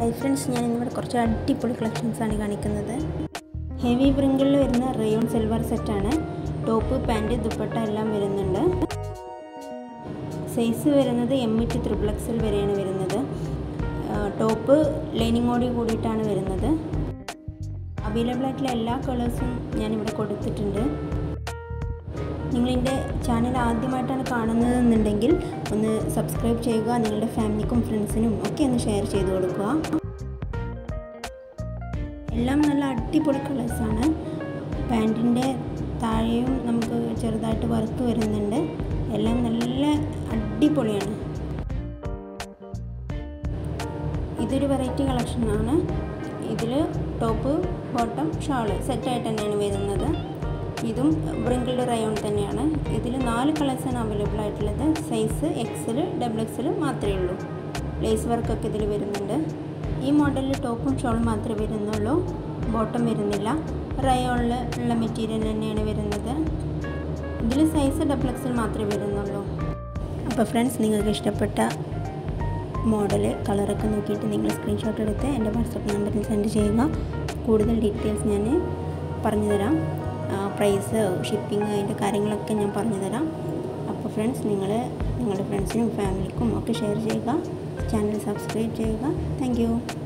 hi friends ഞാൻ ഇന്നിവിടെ കുറച്ച് അടിപൊളി കളക്ഷൻസാണ് കാണിക്കുന്നത് ഹെവി പ്രിങ്കിളിൽ വരുന്ന റയോൺ സിൽവർ സെറ്റാണ് ടോപ്പ് പാൻറ്റ് ദുപ്പട്ട എല്ലാം വരുന്നുണ്ട് സൈസ് വരുന്നത് എം ടു ത്രിബിൾ എക്സൽ വരെയാണ് വരുന്നത് ടോപ്പ് ലൈനിങ്ങോടി കൂടിയിട്ടാണ് വരുന്നത് അവൈലബിൾ ആയിട്ടുള്ള എല്ലാ കളേഴ്സും ഞാനിവിടെ കൊടുത്തിട്ടുണ്ട് നിങ്ങളെൻ്റെ ചാനൽ ആദ്യമായിട്ടാണ് കാണുന്നതെന്നുണ്ടെങ്കിൽ ഒന്ന് സബ്സ്ക്രൈബ് ചെയ്യുക നിങ്ങളുടെ ഫാമിലിക്കും ഫ്രണ്ട്സിനും ഒക്കെ ഒന്ന് ഷെയർ ചെയ്ത് കൊടുക്കുക എല്ലാം നല്ല അടിപൊളി കളേഴ്സാണ് പാൻറ്റിൻ്റെ താഴെയും നമുക്ക് ചെറുതായിട്ട് വർക്ക് വരുന്നുണ്ട് എല്ലാം നല്ല അടിപൊളിയാണ് ഇതൊരു വെറൈറ്റി കളക്ഷനാണ് ഇതിൽ ടോപ്പ് ബോട്ടം ഷാള് സെറ്റായിട്ട് തന്നെയാണ് വരുന്നത് ഇതും ബ്രിങ്കിൾഡ് റയോൺ തന്നെയാണ് ഇതിൽ നാല് കളേഴ്സാണ് അവൈലബിൾ ആയിട്ടുള്ളത് സൈസ് എക്സൽ ഡബിൾ എക്സൽ മാത്രമേ ഉള്ളൂ ലേസ് വർക്കൊക്കെ ഇതിൽ വരുന്നുണ്ട് ഈ മോഡലിൽ ടോപ്പും ഷോളും മാത്രമേ വരുന്നുള്ളൂ ബോട്ടം വരുന്നില്ല റയോണിൽ ഉള്ള മെറ്റീരിയൽ തന്നെയാണ് വരുന്നത് ഇതിൽ സൈസ് ഡബിൾ എക്സൽ മാത്രമേ വരുന്നുള്ളൂ അപ്പോൾ ഫ്രണ്ട്സ് നിങ്ങൾക്ക് ഇഷ്ടപ്പെട്ട മോഡൽ കളറൊക്കെ നോക്കിയിട്ട് നിങ്ങൾ സ്ക്രീൻഷോട്ട് എടുത്ത് എൻ്റെ വാട്സപ്പ് നമ്പറിൽ സെൻഡ് ചെയ്യുക കൂടുതൽ ഡീറ്റെയിൽസ് ഞാൻ പറഞ്ഞു തരാം പ്രൈസ് ഷിപ്പിംഗ് അതിൻ്റെ കാര്യങ്ങളൊക്കെ ഞാൻ പറഞ്ഞു തരാം അപ്പോൾ ഫ്രണ്ട്സ് നിങ്ങൾ നിങ്ങളുടെ ഫ്രണ്ട്സിനും ഫാമിലിക്കും ഒക്കെ ഷെയർ ചെയ്യുക ചാനൽ സബ്സ്ക്രൈബ് ചെയ്യുക താങ്ക്